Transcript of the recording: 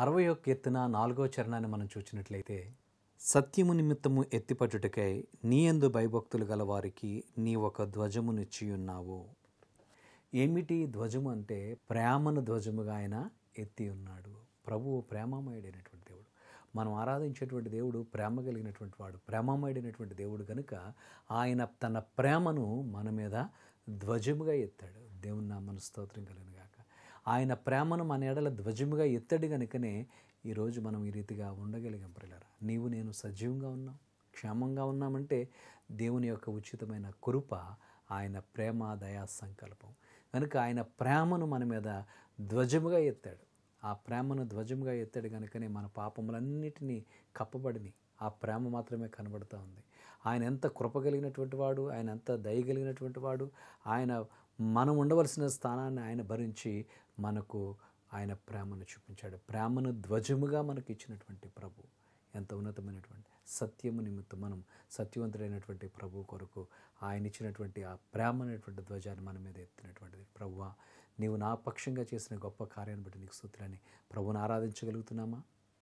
అరవై ఒక్క ఎత్తున నాలుగో చరణాన్ని మనం చూసినట్లయితే సత్యము నిమిత్తము ఎత్తిపట్టుటకై నీ యందు భయభక్తులు గల వారికి నీ ఒక ధ్వజమునిచ్చి ఉన్నావు ఏమిటి ధ్వజము అంటే ప్రేమను ధ్వజముగా ఆయన ఎత్తి ఉన్నాడు ప్రభువు ప్రేమమయుడైనటువంటి దేవుడు మనం ఆరాధించేటువంటి దేవుడు ప్రేమ కలిగినటువంటి వాడు ప్రేమమయుడైనటువంటి దేవుడు కనుక ఆయన తన ప్రేమను మన మీద ధ్వజముగా ఎత్తాడు దేవుని నామను స్తోత్రం కలిగిన గాక ఆయన ప్రేమను మన ఎడల ధ్వజముగా ఎత్తడు కనుకనే ఈరోజు మనం ఈ రీతిగా ఉండగలిగాం పిల్లరా నీవు నేను సజీవంగా ఉన్నాం క్షేమంగా ఉన్నామంటే దేవుని యొక్క ఉచితమైన కృప ఆయన ప్రేమ దయా సంకల్పం కనుక ఆయన ప్రేమను మన మీద ధ్వజముగా ఎత్తాడు ఆ ప్రేమను ధ్వజముగా ఎత్తాడు కనుకనే మన పాపములన్నిటినీ కప్పబడిని ఆ ప్రేమ మాత్రమే కనబడుతూ ఉంది ఆయన ఎంత కృప కలిగినటువంటి వాడు ఆయన ఎంత దయ కలిగినటువంటి వాడు ఆయన మనం ఉండవలసిన స్థానాన్ని ఆయన భరించి మనకు ఆయన ప్రేమను చూపించాడు ప్రేమను ధ్వజముగా మనకు ఇచ్చినటువంటి ప్రభు ఎంత ఉన్నతమైనటువంటి సత్యము నిమిత్తం మనం సత్యవంతుడైనటువంటి ప్రభు కొరకు ఆయన ఇచ్చినటువంటి ఆ ప్రేమ అనేటువంటి ధ్వజాన్ని మన మీద ఎత్తినటువంటిది ప్రభువా నీవు నా పక్షంగా చేసిన గొప్ప కార్యాన్ని బట్టి నీకు సూత్రాన్ని ప్రభువుని ఆరాధించగలుగుతున్నామా